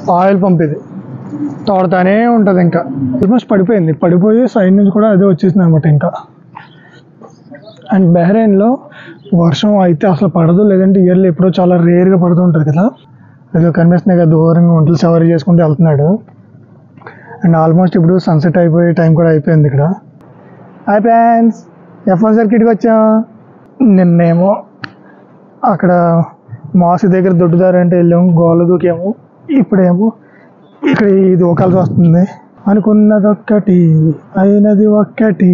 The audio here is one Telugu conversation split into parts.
ఆయిల్ పంప్ ఇది తోడతానే ఉంటుంది ఇంకా ఆల్మోస్ట్ పడిపోయింది పడిపోయి సైడ్ నుంచి కూడా అదే వచ్చేసింది అనమాట ఇంకా అండ్ బహ్రెయిన్లో వర్షం అయితే అసలు పడదు లేదంటే ఇయర్లో ఎప్పుడో చాలా రేర్గా పడుతూ ఉంటుంది కదా ఏదో కనిపిస్తున్నాయి కదా దూరంగా ఒంటలు సవారీ చేసుకుంటూ వెళ్తున్నాడు అండ్ ఆల్మోస్ట్ ఇప్పుడు సన్సెట్ అయిపోయే టైం కూడా అయిపోయింది ఇక్కడ హాయ్ ఫ్రెండ్స్ ఎఫ్ వన్ సర్కిట్కి వచ్చాం నిన్నేమో అక్కడ మాసి దగ్గర దొడ్డుదారంటే వెళ్ళాము గోళ్ళ దూకాము ఇప్పుడేమో ఇక్కడ ఇది దూకాల్సి వస్తుంది అనుకున్నది ఒక్కటి అయినది ఒక్కటి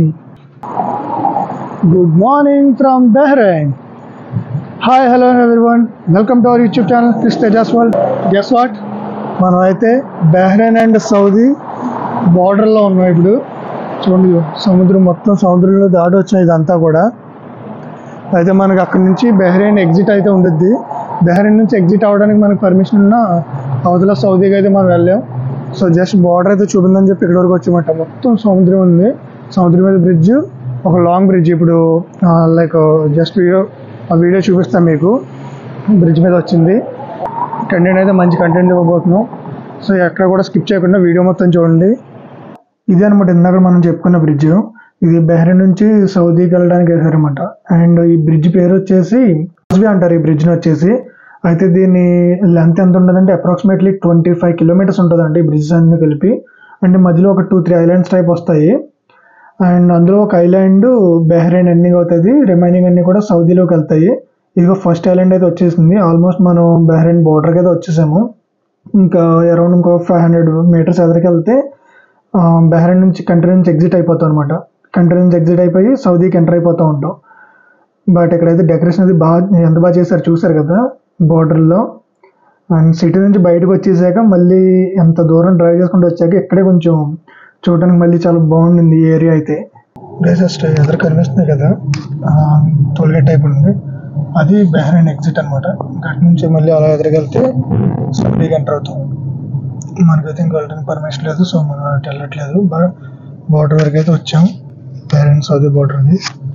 good morning from Bahrain hi hello everyone welcome to our YouTube channel Kris Tejas world guess what మనం అయితే బెహ్రైన్ అండ్ సౌదీ బార్డర్లో ఉన్నాం ఇప్పుడు చూడండి సముద్రం మొత్తం సముద్రంలో దాటి వచ్చినాయి ఇదంతా కూడా అయితే మనకి అక్కడి నుంచి బెహ్రెయిన్ ఎగ్జిట్ అయితే ఉంటుంది బెహ్రెయిన్ నుంచి ఎగ్జిట్ అవ్వడానికి మనకి పర్మిషన్ ఉన్న అవతల సౌదీకి అయితే మనం వెళ్ళాం సో జస్ట్ బార్డర్ అయితే చూపిందని చెప్పి ఇక్కడ వరకు వచ్చామట మొత్తం సముద్రం ఉంది సముద్రం మీద బ్రిడ్జ్ ఒక లాంగ్ బ్రిడ్జ్ ఇప్పుడు లైక్ జస్ట్ వీడియో ఆ వీడియో చూపిస్తాను మీకు బ్రిడ్జ్ మీద వచ్చింది కంటెంట్ అయితే మంచి కంటెంట్ ఇవ్వబోతున్నాం సో ఎక్కడ కూడా స్కిప్ చేయకుండా వీడియో మొత్తం చూడండి ఇది అనమాట ఇందాక మనం చెప్పుకున్న బ్రిడ్జ్ ఇది బెహ్రెయిన్ నుంచి సౌదీకి వెళ్ళడానికి వేసారనమాట అండ్ ఈ బ్రిడ్జ్ పేరు వచ్చేసి కాస్బీ అంటారు ఈ బ్రిడ్జ్ని వచ్చేసి అయితే దీని లెంత్ ఎంత ఉంటుందంటే అప్రాక్సిమేట్లీ ట్వంటీ ఫైవ్ కిలోమీటర్స్ ఉంటుందండి ఈ బ్రిడ్జ్ అన్ని కలిపి అండ్ మధ్యలో ఒక టూ త్రీ ఐలాండ్స్ టైప్ వస్తాయి అండ్ అందులో ఒక ఐలాండ్ బెహ్రెయిన్ అన్ని అవుతుంది రిమైనింగ్ అన్ని కూడా సౌదీలోకి వెళ్తాయి ఇదిగో ఫస్ట్ ఐలాండ్ అయితే వచ్చేసింది ఆల్మోస్ట్ మనం బెహ్రెయిన్ బోర్డర్కి అయితే వచ్చేసాము ఇంకా అరౌండ్ ఇంకో ఫైవ్ హండ్రెడ్ మీటర్స్ ఎదురుకి వెళ్తే ఆ, బహ్రెయిన్ నుంచి కంట్రీ నుంచి ఎగ్జిట్ అయిపోతాం అనమాట కంట్రీ నుంచి ఎగ్జిట్ అయిపోయి సౌదీకి ఎంటర్ అయిపోతూ ఉంటాం బట్ ఇక్కడైతే డెకరేషన్ అది బాగా ఎంత బాగా చేశారు చూసారు కదా బోర్డర్లో అండ్ సిటీ నుంచి బయటకు వచ్చేసాక మళ్ళీ ఎంత దూరం డ్రైవ్ చేసుకుంటూ వచ్చాక ఇక్కడే కొంచెం చూడడానికి మళ్ళీ చాలా బాగుంది ఈ ఏరియా అయితే జస్ట్ ఎదురు కనిపిస్తుంది కదా టోల్గేట్ టైప్ ఉంది అది బెహ్రెయిన్ ఎగ్జిట్ అనమాట అటు నుంచి మళ్ళీ అలా ఎదురుకెళ్తే సౌదీకి ఎంటర్ అవుతాం మనకైతే ఇంక వెళ్ళడానికి పర్మిషన్ లేదు సో మనం అటు వెళ్ళట్లేదు బట్ బార్డర్ వరకు అయితే వచ్చాం పేరెంట్స్ సౌదీ బార్డర్ ఉంది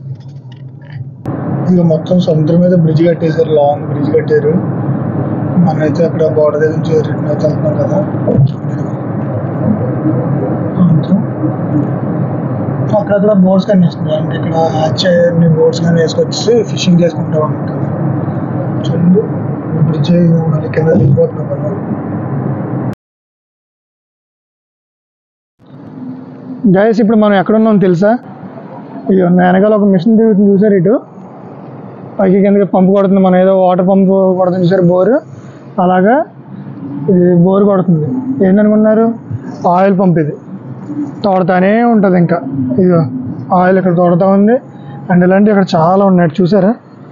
ఇక మొత్తం సముద్రం మీద బ్రిడ్జ్ కట్టేశారు లాంగ్ బ్రిడ్జ్ కట్టారు మనమైతే అక్కడ బార్డర్ దగ్గర నుంచి రిటర్న్ అయితే వెళ్తున్నాం కదా సముద్రం. అక్కడక్కడ బోట్స్ కనిపిస్తున్నాయి అంటే ఇక్కడ హ్యాచ్ అయ్యే బోట్స్ కానీ వేసుకొచ్చి ఫిషింగ్ చేసుకుంటాం అనమాట చూడండి బ్రిడ్జ్ మళ్ళీ కింద దిగిపోతున్నాం కదా గైస్ ఇప్పుడు మనం ఎక్కడ ఉన్నాం తెలుసా ఇది వెనకాల ఒక మిషన్ తిరుగుతుంది చూసారు ఇటు పైకి కిందకి పంపు కొడుతుంది మనం ఏదో వాటర్ పంపు కొడుతుంది చూసారు బోరు అలాగా ఇది బోరు కొడుతుంది ఏంటనుకున్నారు ఆయిల్ పంప్ ఇది తోడతానే ఉంటుంది ఇంకా ఇదిగో ఆయిల్ ఇక్కడ తోడుతా ఉంది అండ్ ఇలాంటివి ఇక్కడ చాలా ఉన్నాయి చూసారా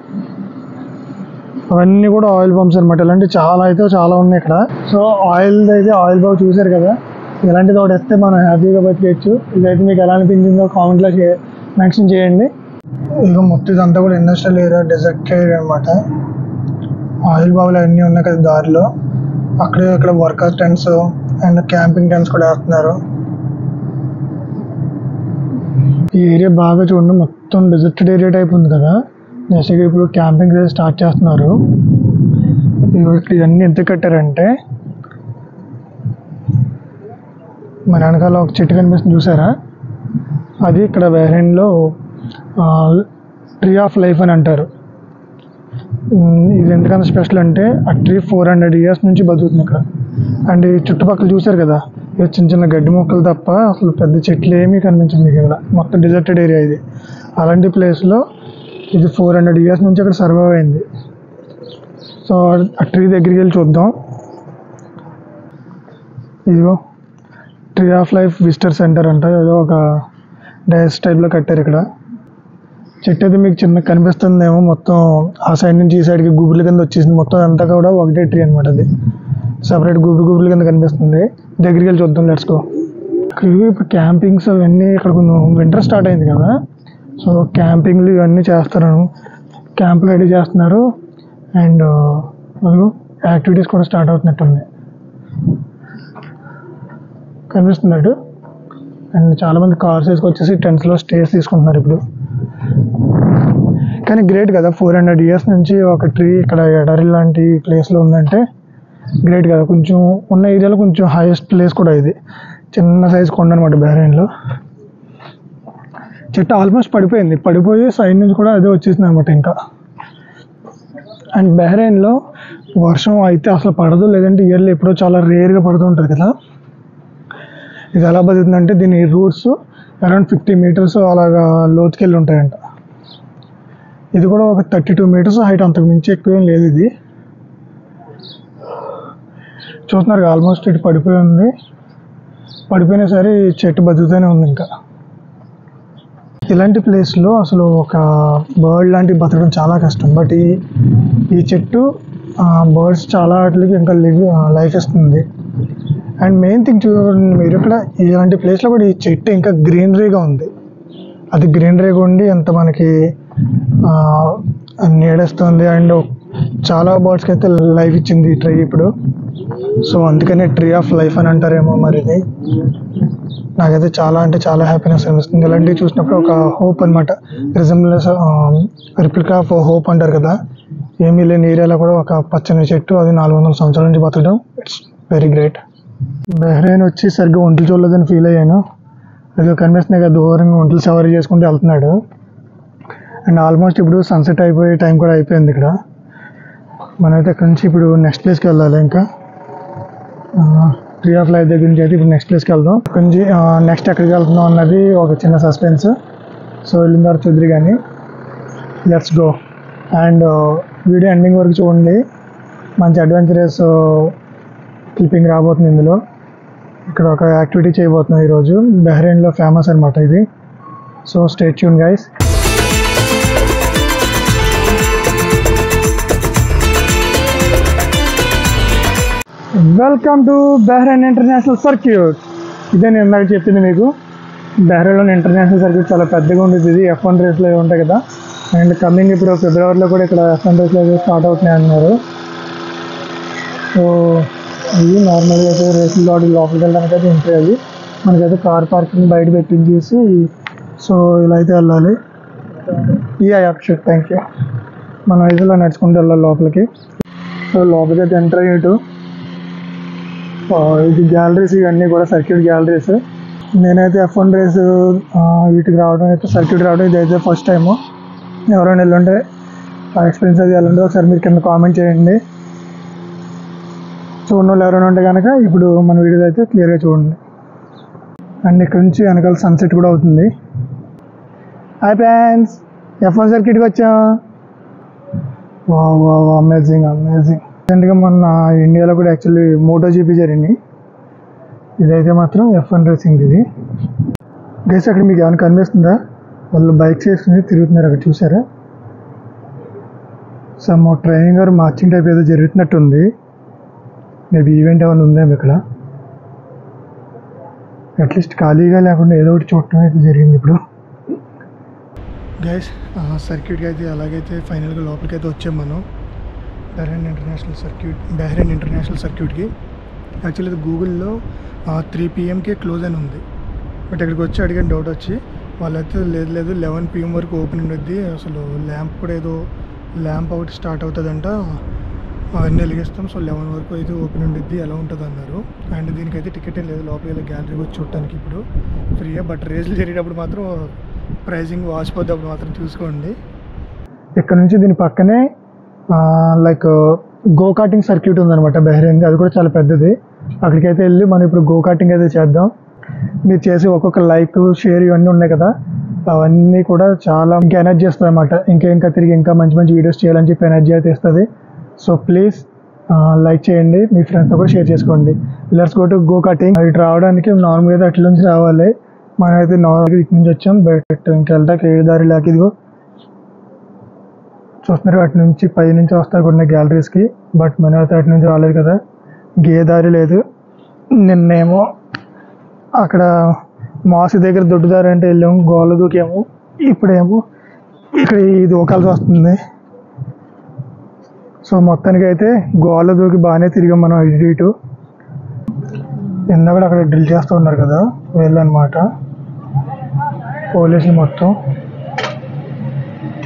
అవన్నీ కూడా ఆయిల్ పంప్స్ అనమాట ఇలాంటివి చాలా అయితే చాలా ఉన్నాయి ఇక్కడ సో ఆయిల్ అయితే ఆయిల్ బాగా చూసారు కదా ఇలాంటిది ఒకటి వస్తే మనం హ్యాపీగా బతికేయచ్చు ఇదైతే మీకు ఎలా అనిపించిందో కామెంట్లో మెన్షన్ చేయండి ఇక మొత్తం ఇదంతా కూడా ఇండస్ట్రియల్ ఏరియా డెజర్ట్ ఏరియా అనమాట ఆయిల్ బావులు అన్నీ ఉన్నాయి కదా దారిలో అక్కడే ఇక్కడ worker tents and camping tents కూడా వేస్తున్నారు ఈ ఏరియా బాగా చూడండి మొత్తం డెజర్టెడ్ ఏరియా టైప్ ఉంది కదా నెక్స్ట్ ఇప్పుడు క్యాంపింగ్ స్టార్ట్ చేస్తున్నారు ఇదిగో ఇక్కడ ఇవన్నీ ఎంత కట్టారంటే మన వెనకాల ఒక చెట్టు కనిపిస్తుంది చూసారా అది ఇక్కడ బహ్రెయిన్లో ట్రీ ఆఫ్ లైఫ్ అని అంటారు ఉమ్, ఇది ఎందుకంత స్పెషల్ అంటే ఆ ట్రీ ఫోర్ హండ్రెడ్ ఇయర్స్ నుంచి బతుకుతుంది ఇక్కడ అండ్ ఈ చుట్టుపక్కల చూసారు కదా ఇది చిన్న చిన్న గడ్డి మొక్కలు తప్ప అసలు పెద్ద చెట్లు ఏమీ కనిపించదు మీకు ఇక్కడ మొత్తం డిజర్టెడ్ ఏరియా ఇది అలాంటి ప్లేస్లో ఇది ఫోర్ హండ్రెడ్ ఇయర్స్ నుంచి అక్కడ సర్వైవ్ అయింది సో ఆ ట్రీ దగ్గరికి వెళ్ళి చూద్దాం ఇదిగో tree of life visitor centre అంట ఏదో ఒక డైస్ టైప్లో కట్టారు ఇక్కడ చెట్టు అయితే మీకు చిన్న కనిపిస్తుందేమో మొత్తం ఆ సైడ్ నుంచి ఈ సైడ్కి గుబుర్ల కింద వచ్చేసింది మొత్తం అంతా కూడా ఒకటే ట్రీ అనమాట అది సపరేట్ గుబురు గుబుర్ల కింద కనిపిస్తుంది దగ్గరికి వెళ్ళి చూద్దాం లెట్స్ గో ఇప్పుడు క్యాంపింగ్స్ అవన్నీ ఇక్కడ కొంచెం వింటర్ స్టార్ట్ అయింది కదా సో క్యాంపింగ్లు ఇవన్నీ చేస్తారు క్యాంప్ రెడీ చేస్తున్నారు అండ్ యాక్టివిటీస్ కూడా స్టార్ట్ అవుతున్నట్టున్నాయి కనిపిస్తున్నాడు అండ్ చాలామంది కార్స్ వేసుకొచ్చేసి టెంట్స్లో స్టేస్ తీసుకుంటున్నారు ఇప్పుడు కానీ గ్రేట్ కదా ఫోర్ హండ్రెడ్ ఇయర్స్ నుంచి ఒక ట్రీ ఇక్కడ ఎడరి లాంటి ప్లేస్లో ఉందంటే గ్రేట్ కదా కొంచెం ఉన్న ఏరియాలో కొంచెం హైయెస్ట్ ప్లేస్ కూడా ఇది చిన్న సైజ్ కొండ అనమాట బహ్రెయిన్లో చెట్టు ఆల్మోస్ట్ పడిపోయింది పడిపోయి సైడ్ నుంచి కూడా అదే వచ్చేసింది అనమాట ఇంకా అండ్ బహ్రెయిన్లో వర్షం అయితే అసలు పడదు లేదంటే ఇయర్లీ ఎప్పుడో చాలా రేర్గా పడుతూ ఉంటుంది కదా ఇది ఎలా బతుకుతుందంటే దీని రూట్స్ అరౌండ్ ఫిఫ్టీ మీటర్స్ అలాగా లోతుకెళ్ళి ఉంటాయంట ఇది కూడా ఒక థర్టీ టూ మీటర్స్ హైట్ అంతకు మించి ఎక్కువ ఏం లేదు ఇది చూస్తున్నారు ఆల్మోస్ట్ ఇటు పడిపోయి ఉంది పడిపోయినా సరే ఈ చెట్టు బతుకుతూనే ఉంది ఇంకా ఇలాంటి ప్లేస్లో అసలు ఒక బర్డ్ లాంటివి బతకడం చాలా కష్టం బట్ ఈ ఈ చెట్టు బర్డ్స్ చాలా వాటికి ఇంకా లివ్ లైఫ్ ఇస్తుంది అండ్ మెయిన్ థింగ్ చూడండి మీరు ఇక్కడ ఇలాంటి ప్లేస్లో కూడా ఈ చెట్టు ఇంకా గ్రీనరీగా ఉంది అది గ్రీనరీగా ఉండి ఎంత మనకి ఆ, నీడేస్తుంది అండ్ చాలా బర్డ్స్కి అయితే లైఫ్ ఇచ్చింది ఈ ట్రీ ఇప్పుడు సో అందుకనే ట్రీ ఆఫ్ లైఫ్ అని అంటారేమో మరి ఇది నాకైతే చాలా అంటే చాలా హ్యాపీనెస్ అనిపిస్తుంది ఇలాంటివి చూసినప్పుడు ఒక హోప్ అనమాట రిజంబ్లెన్స్ రిప్లికా ఆఫ్ హోప్ అంటారు కదా ఏమీ లేని ఏరియాలో కూడా ఒక పచ్చని చెట్టు అది నాలుగు వందల సంవత్సరాల నుంచి బతకడం ఇట్స్ వెరీ గ్రేట్ బహ్రెయిన్ వచ్చి సరిగ్గా ఒంట్లు చూడలేదని ఫీల్ అయ్యాను అది కనిపిస్తున్నాయి కదా దూరంగా ఒంట్లు సవారీ చేసుకుంటూ వెళ్తున్నాడు అండ్ ఆల్మోస్ట్ ఇప్పుడు సన్సెట్ అయిపోయే టైం కూడా అయిపోయింది ఇక్కడ మనమైతే ఇక్కడ నుంచి ఇప్పుడు నెక్స్ట్ ప్లేస్కి వెళ్ళాలి ఇంకా ట్రీ ఆఫ్ లైఫ్ దగ్గర నుంచి అయితే ఇప్పుడు నెక్స్ట్ ప్లేస్కి వెళ్దాం ఇక్కడ నుంచి నెక్స్ట్ ఎక్కడికి వెళ్తున్నాం అన్నది ఒక చిన్న సస్పెన్స్ సో వెళ్ళిన తర్వాత చూద్దరు కానీ let's go and video ending వరకు చూడండి మంచి అడ్వెంచరస్ క్లిప్పింగ్ రాబోతుంది ఇందులో ఇక్కడ ఒక యాక్టివిటీ చేయబోతున్నాం ఈరోజు బహ్రెయిన్లో ఫేమస్ అనమాట ఇది so stay tuned guys welcome to Bahrain International Circuit ఇదే నేను ఇందాక చెప్పింది మీకు బహ్రెయిన్లోని ఇంటర్నేషనల్ సర్క్యూట్ చాలా పెద్దగా ఉండేది ఇది ఎఫ్ వన్ రేస్లో ఉంటాయి కదా అండ్ కమింగ్ ఇప్పుడు ఫిబ్రవరిలో కూడా ఇక్కడ ఎఫ్ వన్ రేస్లో స్టార్ట్ అవుతున్నాయి అన్నారు సో ఇవి నార్మల్గా అయితే రేసులు వాటి లోపలికి వెళ్ళడానికి అయితే ఉంటాయి అవి మనకైతే కార్ పార్కింగ్ బయట పెట్టించేసి సో ఇలా అయితే వెళ్ళాలి ఈ ఆప్షన్ థ్యాంక్ యూ మనం అయితే ఇలా నడుచుకుంటూ వెళ్ళాలి లోపలికి సో లోపలికి అయితే ఎంటర్ అయ్యేటు ఆ, ఇది గ్యాలరీస్ ఇవన్నీ కూడా సర్క్యూట్ గ్యాలరీస్ నేనైతే ఎఫ్ వన్ రేస్ వీటికి రావడం అయితే సర్క్యూట్ రావడం ఇది అయితే ఫస్ట్ టైము ఎవరైనా వెళ్ళుంటే ఆ ఎక్స్పీరియన్స్ అది వెళ్ళండి ఒకసారి మీరు కింద కామెంట్ చేయండి చూడండి వాళ్ళు ఎవరైనా ఉంటే కనుక ఇప్పుడు మన వీడియో అయితే క్లియర్గా చూడండి అండ్ ఇక్కడ నుంచి వెనకాల సన్సెట్ కూడా అవుతుంది హాయ్ ఫ్రెండ్స్ ఎఫ్ వన్ సర్క్యూట్కి వచ్చాం వా వా అమేజింగ్ అమేజింగ్ రీసెంట్గా మొన్న ఇండియాలో కూడా యాక్చువల్లీ మోటో జీపీ జరిగింది ఇదైతే మాత్రం ఎఫ్ వన్ రేసింగ్ ఇది గైస్ అక్కడ మీకు ఏమైనా కనిపిస్తుందా వాళ్ళు బైక్స్ వేసుకుని తిరుగుతున్నారు అక్కడ చూసారా some training or marching type ఏదో జరుగుతున్నట్టుంది మేబీ ఈవెంట్ ఏమైనా ఉందేమో ఇక్కడ అట్లీస్ట్ ఖాళీగా లేకుండా ఏదో ఒకటి చూడటం అయితే జరిగింది ఇప్పుడు గైస్ సర్క్యూట్కి అయితే అలాగైతే ఫైనల్గా లోపలికి అయితే వచ్చాం మనం Bahrain International Circuit Bahrain International సర్క్యూట్కి యాక్చువల్లీ ఇది గూగుల్లో త్రీ పిఎంకే క్లోజ్ అని ఉంది బట్ ఇక్కడికి వచ్చి అడిగిన డౌట్ వచ్చి వాళ్ళైతే లేదు లేదు లెవెన్ పిఎం వరకు ఓపెన్ ఉండొద్ది అసలు ల్యాంప్ కూడా ఏదో ల్యాంప్ అవుట్ స్టార్ట్ అవుతుందంట అవన్నీ వెలిగిస్తాం సో లెవెన్ వరకు అయితే ఓపెన్ ఉండిద్ది ఎలా ఉంటుంది అన్నారు అండ్ దీనికైతే టికెట్ ఏం లేదు లోపలికి వెళ్ళి గ్యాలరీకి వచ్చి చూడటానికి ఇప్పుడు ఫ్రీగా బట్ రేసులు జరిగేటప్పుడు మాత్రం ప్రైజింగ్ వాసిపోద్ది మాత్రం చూసుకోండి ఇక్కడ నుంచి దీని పక్కనే లైక్ గో కార్టింగ్ సర్క్యూట్ ఉందన్నమాట బెహ్రెయిన్ అది కూడా చాలా పెద్దది అక్కడికైతే వెళ్ళి మనం ఇప్పుడు గో కార్టింగ్ అయితే చేద్దాం మీరు చేసి ఒక్కొక్క లైక్ షేర్ ఇవన్నీ ఉన్నాయి కదా అవన్నీ కూడా చాలా ఇంకా ఎనర్జీ ఇస్తుంది అనమాట ఇంకా ఇంకా తిరిగి ఇంకా మంచి మంచి వీడియోస్ చేయాలని చెప్పి ఎనర్జీ అయితే ఇస్తుంది సో ప్లీజ్ లైక్ చేయండి మీ ఫ్రెండ్స్తో కూడా షేర్ చేసుకోండి let's go to go karting ఇటు రావడానికి నార్మల్గా అయితే అట్ల నుంచి రావాలి మనమైతే నార్మల్గా ఇటు నుంచి వచ్చాం బట్ ఇంకెళ్ళటానికి ఏ దారి లేక ఇదిగో చూస్తున్నారు అటు నుంచి పై నుంచి వస్తారు కొన్ని గ్యాలరీస్కి బట్ మనం అయితే అటు నుంచి రాలేదు కదా ఇంకే దారి లేదు నిన్నేమో అక్కడ మాసి దగ్గర దొడ్డు దారి అంటే వెళ్ళాము గోళ్ళ దూకాము ఇప్పుడేమో ఇక్కడ ఇది దూకాల్సి వస్తుంది సో మొత్తానికి అయితే గోళ్ళ దూకి బాగానే తిరిగాం మనం ఇటు ఇటు ఇందాక అక్కడ డ్రిల్ చేస్తూ ఉన్నారు కదా వెళ్ళనమాట పోలీసులు మొత్తం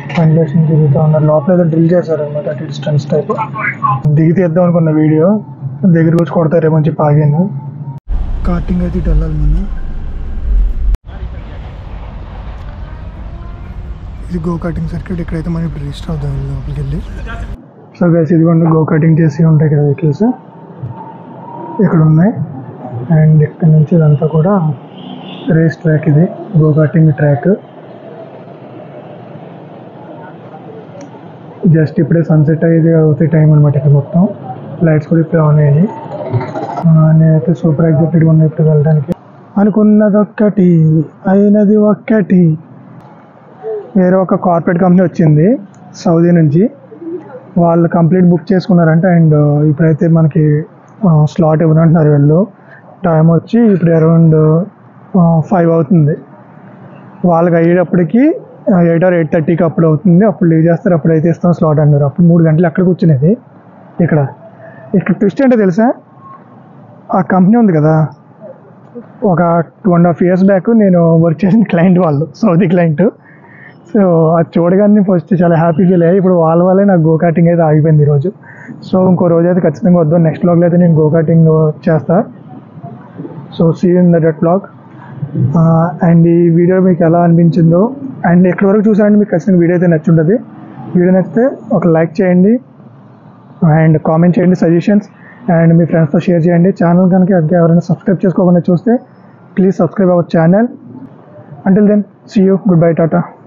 వెంటిలేషన్ తిరుగుతూ ఉన్నారు లోపల ఏదో డ్రిల్ చేశారు అనమాట డిస్టెన్స్ టైప్ దిగి తీద్దాం అనుకున్న వీడియో దగ్గరికి వచ్చి కొడతారేమో అని చెప్పి ఆగాను కార్టింగ్ అయితే ఇటు వెళ్ళాలి మనం ఇది గో కటింగ్ సర్క్యూట్ ఇక్కడైతే మనం ఇప్పుడు రిజిస్టర్ అవుతాం లోపలికి వెళ్ళి సో గైస్ ఇదిగోండి గో కటింగ్ చేసి ఉంటాయి కదా వెహికల్స్ ఇక్కడ ఉన్నాయి అండ్ ఇక్కడ నుంచి ఇదంతా కూడా రేస్ ట్రాక్ ఇది గో కటింగ్ ట్రాక్ జస్ట్ ఇప్పుడే సన్సెట్ అయ్యేది అవుతాయి టైం అనమాట ఇక్కడ మొత్తం లైట్స్ కూడా ఇప్పుడే ఆన్ అయ్యాయి ఆ, నేనైతే సూపర్ ఎగ్జైటెడ్గా ఉన్నా ఇప్పుడు వెళ్ళడానికి అనుకున్నది ఒక్కటి అయినది ఒక్కటి వేరే ఒక కార్పొరేట్ కంపెనీ వచ్చింది సౌదీ నుంచి వాళ్ళు కంప్లీట్ బుక్ చేసుకున్నారంట అండ్ ఇప్పుడైతే మనకి స్లాట్ ఇవ్వనంటున్నారు వీళ్ళు టైం వచ్చి ఇప్పుడు అరౌండ్ ఫైవ్ అవుతుంది వాళ్ళకి అయ్యేటప్పటికి ఎయిట్ ఆర్ ఎయిట్ థర్టీకి అప్పుడు అవుతుంది అప్పుడు లీవ్ చేస్తారు అప్పుడు అయితే ఇస్తాం స్లాట్ అన్నారు అప్పుడు మూడు గంటలు అక్కడ కూర్చునేది ఇక్కడ ఇక్కడ ట్విస్ట్ ఏంటో తెలుసా ఆ కంపెనీ ఉంది కదా ఒక two and half years back నేను వర్క్ చేసిన క్లయింట్ వాళ్ళు సౌదీ క్లయింట్ సో అది చూడగానే ఫస్ట్ చాలా హ్యాపీ ఫీల్ అయ్యాయి ఇప్పుడు వాళ్ళ వల్లే నాకు గో కార్టింగ్ అయితే ఆగిపోయింది ఈరోజు సో ఇంకో రోజు అయితే ఖచ్చితంగా వద్దాం నెక్స్ట్ బ్లాగ్లో అయితే నేను గో కార్టింగ్ చేస్తా so see in the that vlog and ఈ వీడియో మీకు ఎలా అనిపించిందో అండ్ ఎక్కడి వరకు చూసారంటే మీకు ఖచ్చితంగా వీడియో అయితే నచ్చుంటుంది వీడియో నచ్చితే ఒక లైక్ చేయండి అండ్ కామెంట్ చేయండి సజెషన్స్ అండ్ మీ ఫ్రెండ్స్తో షేర్ చేయండి ఛానల్ కనుక ఇంకా ఎవరైనా సబ్స్క్రైబ్ చేసుకోకుండా చూస్తే please subscribe our channel until then see you good bye Tata